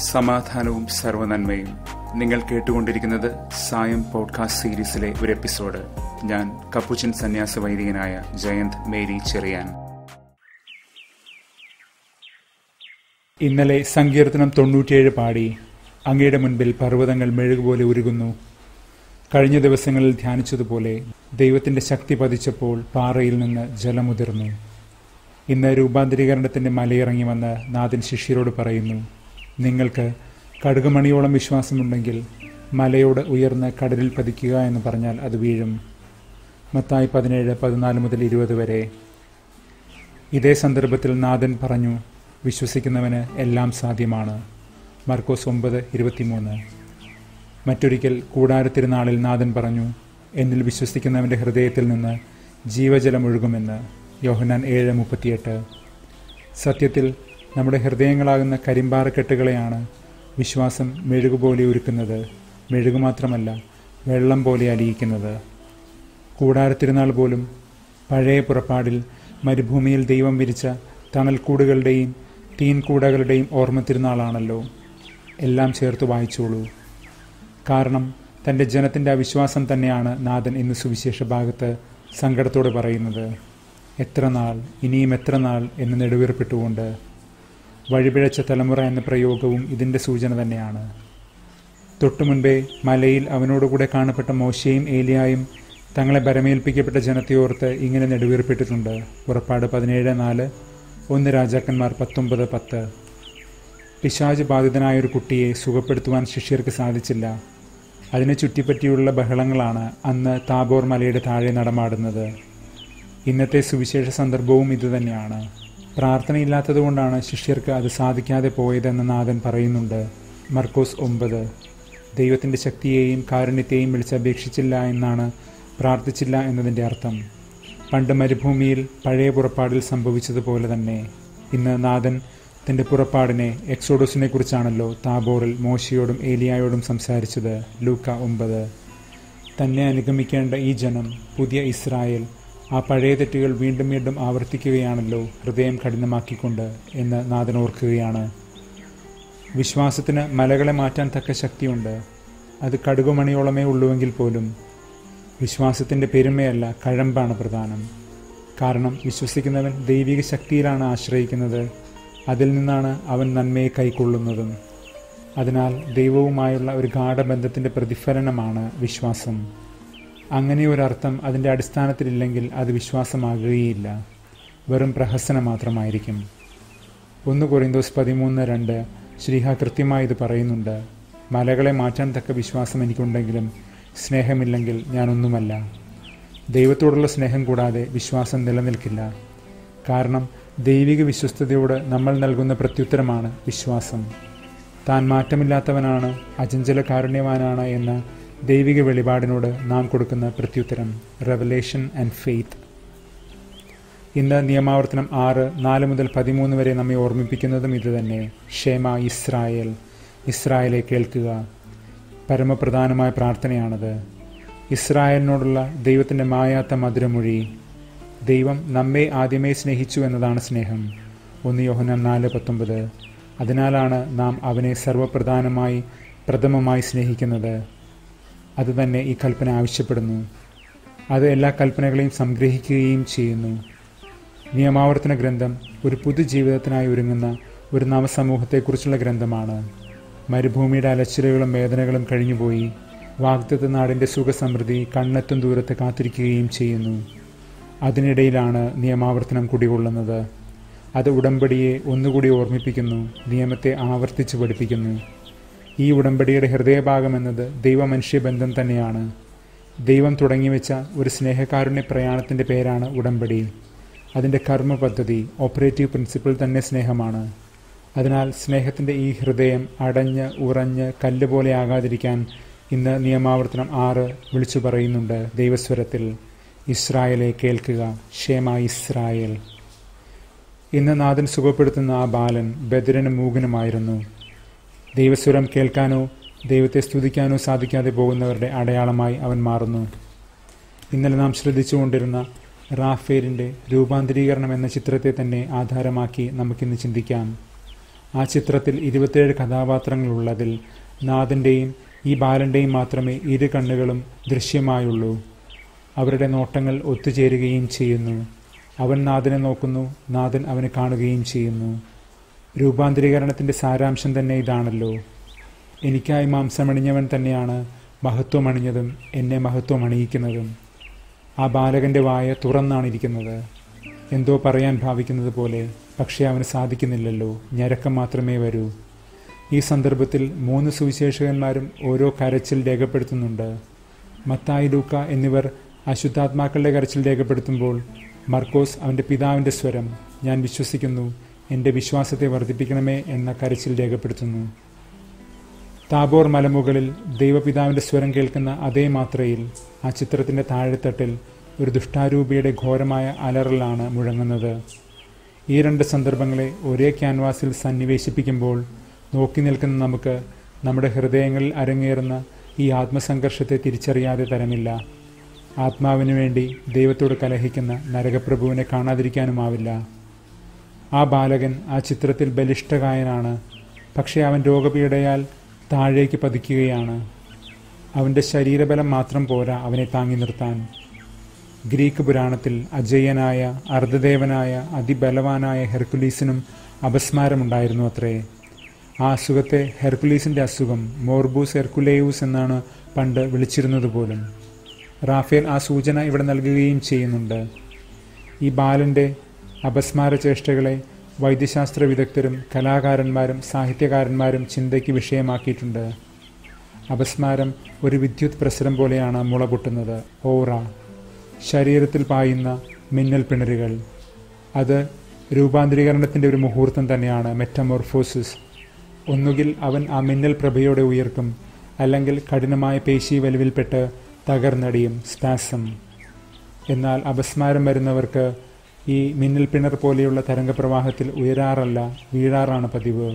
സമാധാനവും സർവനന്മയും നിങ്ങൾ കേട്ടുകൊണ്ടിരിക്കുന്നത് സായം പോഡ്കാസ്റ്റ് സീരീസിലെ ഒരു എപ്പിസോഡ് ഞാൻ കപ്പുച്ചൻ സന്യാസ വൈദികനായ ജയന്ത് മേരി ചെറിയാൻ ഇന്നലെ സങ്കീർത്തനം തൊണ്ണൂറ്റിയേഴ് പാടി അങ്ങയുടെ മുൻപിൽ പർവ്വതങ്ങൾ മെഴുകുപോലെ ഉരുകുന്നു കഴിഞ്ഞ ദിവസങ്ങളിൽ ധ്യാനിച്ചതുപോലെ ദൈവത്തിന്റെ ശക്തി പതിച്ചപ്പോൾ പാറയിൽ നിന്ന് ജലമുതിർന്നു ഇന്ന് രൂപാന്തരീകരണത്തിന്റെ മലയിറങ്ങി വന്ന് നാഥൻ ശിഷ്യരോട് പറയുന്നു നിങ്ങൾക്ക് കടുകുമണിയോളം വിശ്വാസമുണ്ടെങ്കിൽ മലയോട് ഉയർന്ന് കടലിൽ പതിക്കുക എന്ന് പറഞ്ഞാൽ അത് വീഴും മത്തായി പതിനേഴ് പതിനാല് മുതൽ ഇരുപത് വരെ ഇതേ സന്ദർഭത്തിൽ നാഥൻ പറഞ്ഞു വിശ്വസിക്കുന്നവന് എല്ലാം സാധ്യമാണ് മർക്കോസ് ഒമ്പത് ഇരുപത്തിമൂന്ന് മറ്റൊരിക്കൽ കൂടാരത്തിരുനാളിൽ നാഥൻ പറഞ്ഞു എന്നിൽ വിശ്വസിക്കുന്നവന്റെ ഹൃദയത്തിൽ നിന്ന് ജീവജലം ഒഴുകുമെന്ന് യോഹനാൻ ഏഴ് മുപ്പത്തിയെട്ട് സത്യത്തിൽ നമ്മുടെ ഹൃദയങ്ങളാകുന്ന കരിമ്പാറക്കെട്ടുകളെയാണ് വിശ്വാസം മെഴുകുപോലെ ഒരുക്കുന്നത് മെഴുകു മാത്രമല്ല വെള്ളം പോലെ അലിയിക്കുന്നത് കൂടാരത്തിരുന്നാൾ പോലും പഴയ പുറപ്പാടിൽ മരുഭൂമിയിൽ ദൈവം വിരിച്ച തണൽക്കൂടുകളുടെയും തീൻകൂടകളുടെയും ഓർമ്മ തിരുനാളാണല്ലോ എല്ലാം ചേർത്ത് വായിച്ചോളൂ കാരണം തൻ്റെ ജനത്തിൻ്റെ അവിശ്വാസം തന്നെയാണ് നാഥൻ ഇന്ന് സുവിശേഷ ഭാഗത്ത് സങ്കടത്തോട് പറയുന്നത് എത്ര നാൾ ഇനിയും എത്ര നാൾ എന്ന് നെടുവീർപ്പിട്ടുകൊണ്ട് വഴിപിഴച്ച തലമുറ എന്ന പ്രയോഗവും ഇതിൻ്റെ സൂചന തന്നെയാണ് തൊട്ടുമുൻപേ മലയിൽ അവനോടുകൂടെ കാണപ്പെട്ട മോശയും ഏലിയായും തങ്ങളെ ബരമേൽപ്പിക്കപ്പെട്ട ജനത്തെയോർത്ത് ഇങ്ങനെ നെടുവീർപ്പിട്ടിട്ടുണ്ട് പുറപ്പാട് പതിനേഴ് നാല് ഒന്ന് രാജാക്കന്മാർ പത്തൊമ്പത് പത്ത് പിശാജ് ബാധിതനായ ഒരു കുട്ടിയെ സുഖപ്പെടുത്തുവാൻ ശിഷ്യർക്ക് സാധിച്ചില്ല അതിനെ ചുറ്റിപ്പറ്റിയുള്ള ബഹളങ്ങളാണ് അന്ന് താബോർ മലയുടെ താഴെ നടമാടുന്നത് ഇന്നത്തെ സുവിശേഷ സന്ദർഭവും ഇതുതന്നെയാണ് പ്രാർത്ഥനയില്ലാത്തതുകൊണ്ടാണ് ശിഷ്യർക്ക് അത് സാധിക്കാതെ പോയതെന്ന് നാഥൻ പറയുന്നുണ്ട് മർക്കോസ് ഒമ്പത് ദൈവത്തിൻ്റെ ശക്തിയെയും കാരുണ്യത്തെയും വിളിച്ചപേക്ഷിച്ചില്ല എന്നാണ് പ്രാർത്ഥിച്ചില്ല എന്നതിൻ്റെ അർത്ഥം പണ്ട് മരുഭൂമിയിൽ പഴയ പുറപ്പാടിൽ സംഭവിച്ചതുപോലെ തന്നെ ഇന്ന് നാഥൻ തൻ്റെ പുറപ്പാടിനെ എക്സോഡസിനെ കുറിച്ചാണല്ലോ താബോറിൽ മോശയോടും ഏലിയായോടും സംസാരിച്ചത് ലൂക്ക ഒമ്പത് തന്നെ അനുഗമിക്കേണ്ട ഈ ജനം പുതിയ ഇസ്രായേൽ ആ പഴയ തെറ്റുകൾ വീണ്ടും വീണ്ടും ആവർത്തിക്കുകയാണല്ലോ ഹൃദയം കഠിനമാക്കിക്കൊണ്ട് എന്ന് നാഥൻ ഓർക്കുകയാണ് വിശ്വാസത്തിന് മലകളെ മാറ്റാൻ തക്ക ശക്തിയുണ്ട് അത് കടുകുമണിയോളമേ ഉള്ളുവെങ്കിൽ പോലും വിശ്വാസത്തിൻ്റെ പെരുമയല്ല കഴമ്പാണ് പ്രധാനം കാരണം വിശ്വസിക്കുന്നവൻ ദൈവിക ശക്തിയിലാണ് ആശ്രയിക്കുന്നത് അതിൽ നിന്നാണ് അവൻ നന്മയെ കൈക്കൊള്ളുന്നതും അതിനാൽ ദൈവവുമായുള്ള ഒരു ഗാഠബന്ധത്തിൻ്റെ പ്രതിഫലനമാണ് വിശ്വാസം അങ്ങനെ ഒരർത്ഥം അതിൻ്റെ അടിസ്ഥാനത്തിലില്ലെങ്കിൽ അത് വിശ്വാസമാകുകയില്ല വെറും പ്രഹസനം മാത്രമായിരിക്കും ഒന്ന് കൊറിന്തോസ് പതിമൂന്ന് രണ്ട് ശ്രീഹ കൃത്യമായി ഇത് പറയുന്നുണ്ട് മലകളെ മാറ്റാൻ തക്ക വിശ്വാസം എനിക്കുണ്ടെങ്കിലും സ്നേഹമില്ലെങ്കിൽ ഞാനൊന്നുമല്ല ദൈവത്തോടുള്ള സ്നേഹം കൂടാതെ വിശ്വാസം നിലനിൽക്കില്ല കാരണം ദൈവിക വിശ്വസ്തയോട് നമ്മൾ നൽകുന്ന പ്രത്യുത്തരമാണ് വിശ്വാസം താൻ മാറ്റമില്ലാത്തവനാണ് അചഞ്ചല കാരുണ്യവാനാണ് എന്ന ദൈവിക വെളിപാടിനോട് നാം കൊടുക്കുന്ന പ്രത്യുത്തരം റെവലേഷൻ ആൻഡ് ഫെയ്ത്ത് ഇന്ന് നിയമാവർത്തനം ആറ് നാല് മുതൽ പതിമൂന്ന് വരെ നമ്മെ ഓർമ്മിപ്പിക്കുന്നതും ഇതുതന്നെ ഷേമ ഇസ്രായേൽ ഇസ്രായേലെ കേൾക്കുക പരമപ്രധാനമായ പ്രാർത്ഥനയാണത് ഇസ്രായേലിനോടുള്ള ദൈവത്തിൻ്റെ മായാത്ത മധുരമൊഴി ദൈവം നമ്മെ ആദ്യമേ സ്നേഹിച്ചു എന്നതാണ് സ്നേഹം ഒന്ന് യോഹനം നാല് പത്തൊമ്പത് അതിനാലാണ് നാം അവനെ സർവപ്രധാനമായി പ്രഥമമായി സ്നേഹിക്കുന്നത് അതുതന്നെ ഈ കൽപ്പന ആവശ്യപ്പെടുന്നു അത് എല്ലാ കൽപ്പനകളെയും സംഗ്രഹിക്കുകയും ചെയ്യുന്നു നിയമാവർത്തന ഗ്രന്ഥം ഒരു പുതുജീവിതത്തിനായി ഒരുങ്ങുന്ന ഒരു നവസമൂഹത്തെക്കുറിച്ചുള്ള ഗ്രന്ഥമാണ് മരുഭൂമിയുടെ അലച്ചിലുകളും വേദനകളും കഴിഞ്ഞുപോയി വാഗ്ദത്ത നാടിൻ്റെ സുഖസമൃദ്ധി കണ്ണെത്തും ദൂരത്ത് കാത്തിരിക്കുകയും ചെയ്യുന്നു അതിനിടയിലാണ് നിയമാവർത്തനം കുടികൊള്ളുന്നത് അത് ഉടമ്പടിയെ ഒന്നുകൂടി ഓർമ്മിപ്പിക്കുന്നു നിയമത്തെ ആവർത്തിച്ച് പഠിപ്പിക്കുന്നു ഈ ഉടമ്പടിയുടെ ഹൃദയഭാഗം എന്നത് ദൈവമനുഷ്യ ബന്ധം തന്നെയാണ് ദൈവം തുടങ്ങിവെച്ച ഒരു സ്നേഹകാരുണ്യ പ്രയാണത്തിൻ്റെ പേരാണ് ഉടമ്പടി അതിൻ്റെ കർമ്മ പദ്ധതി ഓപ്പറേറ്റീവ് പ്രിൻസിപ്പിൾ തന്നെ സ്നേഹമാണ് അതിനാൽ സ്നേഹത്തിൻ്റെ ഈ ഹൃദയം അടഞ്ഞ് ഉറഞ്ഞ് കല്ല് പോലെ ആകാതിരിക്കാൻ ഇന്ന് നിയമാവർത്തനം ആറ് വിളിച്ചു പറയുന്നുണ്ട് ദൈവസ്വരത്തിൽ ഇസ്രായേലെ കേൾക്കുക ക്ഷേമ ഇസ്രായേൽ ഇന്ന് നാഥൻ സുഖപ്പെടുത്തുന്ന ആ ബാലൻ ബദിരനും മൂകനുമായിരുന്നു ദൈവസ്വരം കേൾക്കാനോ ദൈവത്തെ സ്തുതിക്കാനോ സാധിക്കാതെ പോകുന്നവരുടെ അടയാളമായി അവൻ മാറുന്നു ഇന്നലെ നാം ശ്രദ്ധിച്ചുകൊണ്ടിരുന്ന റാഫേലിൻ്റെ രൂപാന്തരീകരണം എന്ന ചിത്രത്തെ തന്നെ ആധാരമാക്കി നമുക്കിന്ന് ചിന്തിക്കാം ആ ചിത്രത്തിൽ ഇരുപത്തിയേഴ് കഥാപാത്രങ്ങളുള്ളതിൽ നാഥൻ്റെയും ഈ ബാലൻ്റെയും മാത്രമേ ഇരു കണ്ണുകളും ദൃശ്യമായുള്ളൂ അവരുടെ നോട്ടങ്ങൾ ഒത്തുചേരുകയും ചെയ്യുന്നു അവൻ നാഥനെ നോക്കുന്നു നാഥൻ അവനെ കാണുകയും ചെയ്യുന്നു രൂപാന്തരീകരണത്തിൻ്റെ സാരാംശം തന്നെ ഇതാണല്ലോ എനിക്കായി മാംസമണിഞ്ഞവൻ തന്നെയാണ് മഹത്വം അണിഞ്ഞതും എന്നെ മഹത്വം അണിയിക്കുന്നതും ആ ബാലകന്റെ വായ തുറന്നാണിരിക്കുന്നത് എന്തോ പറയാൻ ഭാവിക്കുന്നത് പോലെ പക്ഷേ അവന് സാധിക്കുന്നില്ലല്ലോ ഞരക്കം മാത്രമേ വരൂ ഈ സന്ദർഭത്തിൽ മൂന്ന് സുവിശേഷകന്മാരും ഓരോ കരച്ചിൽ രേഖപ്പെടുത്തുന്നുണ്ട് മത്തായി ലൂക്ക എന്നിവർ അശുദ്ധാത്മാക്കളുടെ കരച്ചിൽ രേഖപ്പെടുത്തുമ്പോൾ മർക്കോസ് അവൻ്റെ പിതാവിൻ്റെ സ്വരം ഞാൻ വിശ്വസിക്കുന്നു എൻ്റെ വിശ്വാസത്തെ വർദ്ധിപ്പിക്കണമേ എന്ന കരച്ചിൽ രേഖപ്പെടുത്തുന്നു താബോർ മലമുകളിൽ ദൈവപിതാവിൻ്റെ സ്വരം കേൾക്കുന്ന അതേ മാത്രയിൽ ആ ചിത്രത്തിൻ്റെ താഴെത്തട്ടിൽ ഒരു ദുഷ്ടാരൂപിയുടെ ഘോരമായ അലറലാണ് മുഴങ്ങുന്നത് ഈ രണ്ട് സന്ദർഭങ്ങളെ ഒരേ ക്യാൻവാസിൽ സന്നിവേശിപ്പിക്കുമ്പോൾ നോക്കി നിൽക്കുന്ന നമുക്ക് നമ്മുടെ ഹൃദയങ്ങളിൽ അരങ്ങേറുന്ന ഈ ആത്മസംഘർഷത്തെ തിരിച്ചറിയാതെ തരമില്ല ആത്മാവിനു വേണ്ടി ദൈവത്തോട് കലഹിക്കുന്ന നരകപ്രഭുവിനെ കാണാതിരിക്കാനുമാവില്ല ആ ബാലകൻ ആ ചിത്രത്തിൽ ബലിഷ്ഠകായനാണ് പക്ഷേ അവൻ രോഗപീഠയാൽ താഴേക്ക് പതിക്കുകയാണ് അവൻ്റെ ശരീരബലം മാത്രം പോരാ അവനെ താങ്ങി നിർത്താൻ ഗ്രീക്ക് പുരാണത്തിൽ അജയ്യനായ അർദ്ധദേവനായ അതിബലവാനായ ഹെർക്കുലീസിനും അപസ്മാരമുണ്ടായിരുന്നു അത്രേ ആ അസുഖത്തെ ഹെർക്കുലീസിൻ്റെ അസുഖം മോർബൂസ് ഹെർക്കുലേയൂസ് എന്നാണ് പണ്ട് വിളിച്ചിരുന്നത് പോലും റാഫേൽ ആ സൂചന ഇവിടെ നൽകുകയും ചെയ്യുന്നുണ്ട് ഈ ബാലൻ്റെ അപസ്മാര ചേഷ്ടകളെ വൈദ്യശാസ്ത്ര വിദഗ്ധരും കലാകാരന്മാരും സാഹിത്യകാരന്മാരും ചിന്തയ്ക്ക് വിഷയമാക്കിയിട്ടുണ്ട് അപസ്മാരം ഒരു വിദ്യുത് പ്രസരം പോലെയാണ് മുള പൊട്ടുന്നത് ഓറ ശരീരത്തിൽ പായുന്ന മിന്നൽ പിണരുകൾ അത് രൂപാന്തരീകരണത്തിൻ്റെ ഒരു മുഹൂർത്തം തന്നെയാണ് മെറ്റമോർഫോസിസ് ഒന്നുകിൽ അവൻ ആ മിന്നൽ പ്രഭയോടെ ഉയർക്കും അല്ലെങ്കിൽ കഠിനമായ പേശി വലിവിൽപ്പെട്ട് തകർന്നടിയും സ്പാസം എന്നാൽ അപസ്മാരം വരുന്നവർക്ക് ഈ മിന്നൽ പിണർ പോലെയുള്ള തരംഗപ്രവാഹത്തിൽ ഉയരാറല്ല വീഴാറാണ് പതിവ്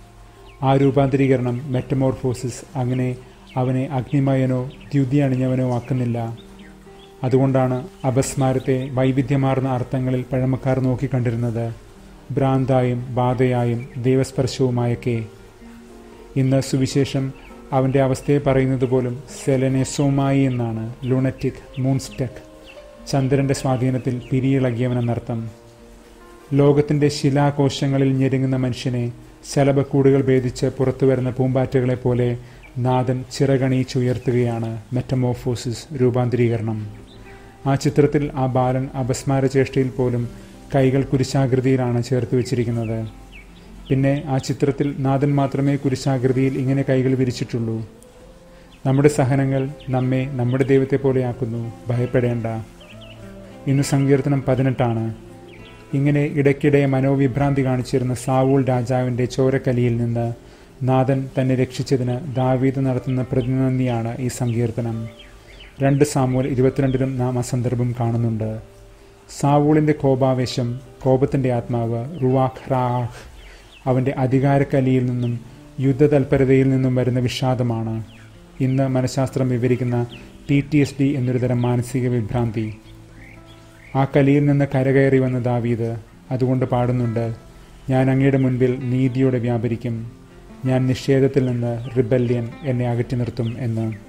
ആ രൂപാന്തരീകരണം മെറ്റമോർഫോസിസ് അങ്ങനെ അവനെ അഗ്നിമയനോ ദ്യുതി അണിഞ്ഞവനോ ആക്കുന്നില്ല അതുകൊണ്ടാണ് അപസ്മാരത്തെ വൈവിധ്യമാർന്ന അർത്ഥങ്ങളിൽ പഴമക്കാർ നോക്കിക്കണ്ടിരുന്നത് ഭ്രാന്തായും ബാധയായും ദൈവസ്പർശവുമായൊക്കെ ഇന്ന് സുവിശേഷം അവൻ്റെ അവസ്ഥയെ പറയുന്നത് പോലും സെലനെസോമായി എന്നാണ് ലൂണറ്റിക് മൂൺസ്റ്റെക് ചന്ദ്രന്റെ സ്വാധീനത്തിൽ പിരിയിളകിയവനെന്നർത്ഥം ലോകത്തിന്റെ ശിലാകോശങ്ങളിൽ ഞെരുങ്ങുന്ന മനുഷ്യനെ ശലഭക്കൂടുകൾ ഭേദിച്ച് പുറത്തുവരുന്ന പൂമ്പാറ്റകളെ പോലെ നാഥൻ ചിറകണിയിച്ചുയർത്തുകയാണ് മെറ്റമോഫോസിസ് രൂപാന്തരീകരണം ആ ചിത്രത്തിൽ ആ ബാലൻ അപസ്മാര ചേഷ്ടയിൽ പോലും കൈകൾ കുരിശാകൃതിയിലാണ് ചേർത്ത് വെച്ചിരിക്കുന്നത് പിന്നെ ആ ചിത്രത്തിൽ നാഥൻ മാത്രമേ കുരിശാകൃതിയിൽ ഇങ്ങനെ കൈകൾ വിരിച്ചിട്ടുള്ളൂ നമ്മുടെ സഹനങ്ങൾ നമ്മെ നമ്മുടെ ദൈവത്തെ പോലെയാക്കുന്നു ഭയപ്പെടേണ്ട ഇന്ന് സങ്കീർത്തനം പതിനെട്ടാണ് ഇങ്ങനെ ഇടയ്ക്കിടെ മനോവിഭ്രാന്തി കാണിച്ചിരുന്ന സാവൂൾ രാജാവിൻ്റെ ചോരക്കലിയിൽ നിന്ന് നാഥൻ തന്നെ രക്ഷിച്ചതിന് ദാവീദ് നടത്തുന്ന പ്രതിനന്ദിയാണ് ഈ സങ്കീർത്തനം രണ്ട് സാമൂൽ ഇരുപത്തിരണ്ടിലും നാം ആ സന്ദർഭം കാണുന്നുണ്ട് സാവൂളിൻ്റെ കോപാവേശം കോപത്തിൻ്റെ ആത്മാവ് റുവാഖ് റാഹ് അവൻ്റെ അധികാരക്കലിയിൽ നിന്നും യുദ്ധതൽപരതയിൽ നിന്നും വരുന്ന വിഷാദമാണ് ഇന്ന് മനഃശാസ്ത്രം വിവരിക്കുന്ന പി ടി എസ് ഡി എന്നൊരു തരം മാനസിക വിഭ്രാന്തി ആ കലിയിൽ നിന്ന് കരകയറി വന്ന ദാവീദ് അതുകൊണ്ട് പാടുന്നുണ്ട് ഞാൻ അങ്ങയുടെ മുൻപിൽ നീതിയോടെ വ്യാപരിക്കും ഞാൻ നിഷേധത്തിൽ നിന്ന് റിബല്യൻ എന്നെ അകറ്റി നിർത്തും എന്ന്